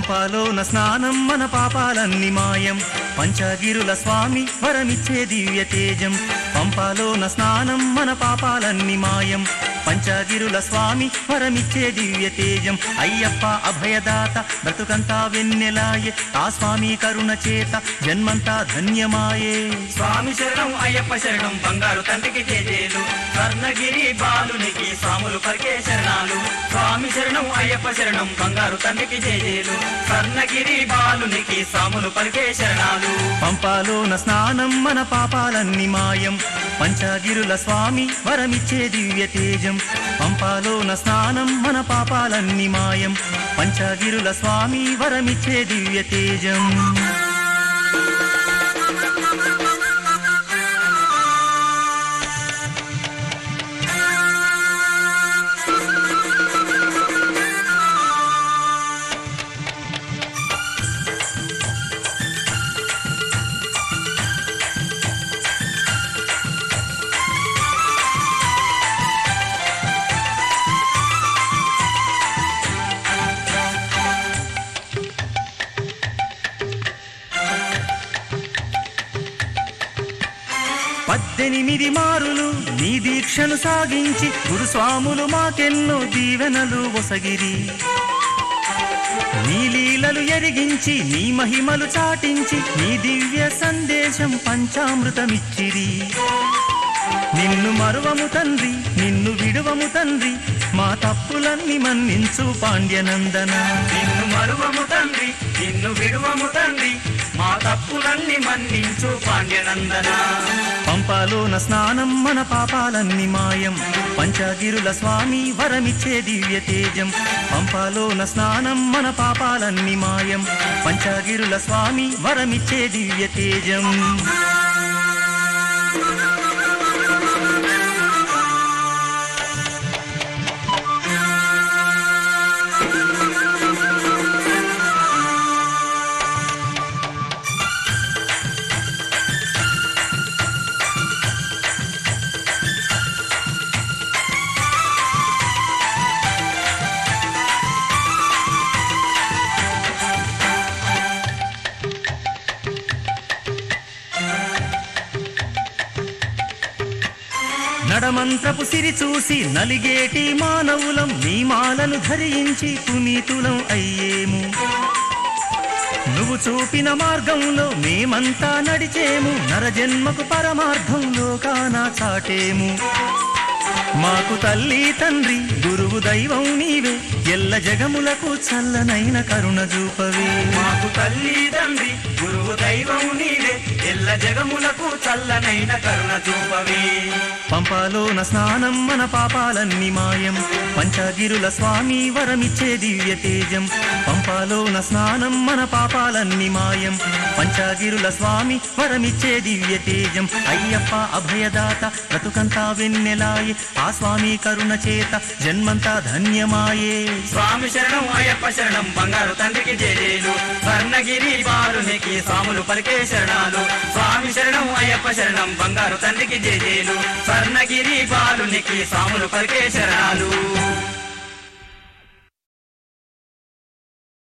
పంపాలోన స్నానం మన పాపాలన్ని మాయం పంచగిరుల స్వామి వరమిచ్చే దివ్య తేజం పంపాలోన స్నానం మన పాపాలన్ని మాయం పంచగిరుల స్వామి వరమిచ్చే దివ్య తేజం అయ్యప్ప అభయదాత బ్రతుకంతా వెన్నెలాయే ఆ స్వామి కరుణ చేత జన్మంతా ధన్యమాయే స్వామి శరణం అయ్యప్ప శరణం బంగారు తండ్రికి జేజేలు స్వర్ణగిరి బాలునికి స్వాములు పలికే శరణాలు స్వామి శరణం అయ్యప్ప శరణం బంగారు తండ్రికి జేజేలు స్వర్ణగిరి బాలునికి స్వాములు పలికే శరణాలు పంపాలోన స్నానం మన పాపాలన్ని మాయం పంచగిరుల స్వామి వరమిచ్చే దివ్య తేజం పంపాలోన స్నానం మన పాపాలన్ని మాయం పంచగిరుల స్వామి వరమిచ్చే దివ్య తేజం పద్దెనిమిది మారులు నీ దీక్షను సాగించి గురుస్వాములు మాకెన్నో దీవెనలు ఒసగిరి నీ లీలలు ఎరిగించి నీ మహిమలు చాటించి నీ దివ్య సందేశం పంచామృతమిచ్చిరి నిన్ను మరువము తండ్రి నిన్ను విడువము తండ్రి మా తప్పులన్నీ మన్నించు పాండ్యనందన నిన్ను మరువము తండ్రి నిన్ను విడువము తండ్రి మా తప్పులన్నీ మన్నించు పాండ్యనందన పంపాలోన స్నానం మన పాపాలన్ని మాయం పంచగిరుల స్వామి వరమిచ్చే దివ్య తేజం పంపాలోన స్నానం మన పాపాలన్ని మాయం పంచగిరుల స్వామి వరమిచ్చే దివ్య తేజం నడమంత్రపు సిరి చూసి నలిగేటి మానవులం నీ మాలను ధరించి పునీతులం అయ్యేము నువ్వు చూపిన మార్గంలో మేమంతా నడిచేము నరజన్మకు పరమార్థంలో కానా చాటేము మాకు తల్లి తండ్రి గురువు దైవం నీవే ఎల్ల జగములకు చల్లనైన కరుణ చూపవే మాకు తల్లి తండ్రి గురువు దైవం నీవే ఎల్ల జగములకు చల్లనైన కరుణ చూపవే పంపాలోన స్నానం మన పాపాలన్ని మాయం పంచగిరుల స్వామి వరమిచ్చే దివ్య తేజం పంపాలోన స్నానం మన పాపాలన్ని మాయం పంచగిరుల స్వామి వరమిచ్చే దివ్య తేజం అయ్యప్ప అభయదాత బ్రతుకంతా వెన్నెలాయే ఆ స్వామి కరుణ చేత జన్మంతా ధన్యమాయే స్వామి శరణం అయ్యప్ప శరణం బంగారు తండ్రికి జేజేలు స్వర్ణగిరి బాలునికి స్వాములు పలికే శరణాలు స్వామి శరణం అయ్యప్ప శరణం బంగారు తండ్రికి జేజేలు స్వర్ణగిరి బాలునికి స్వాములు పలికే శరణాలు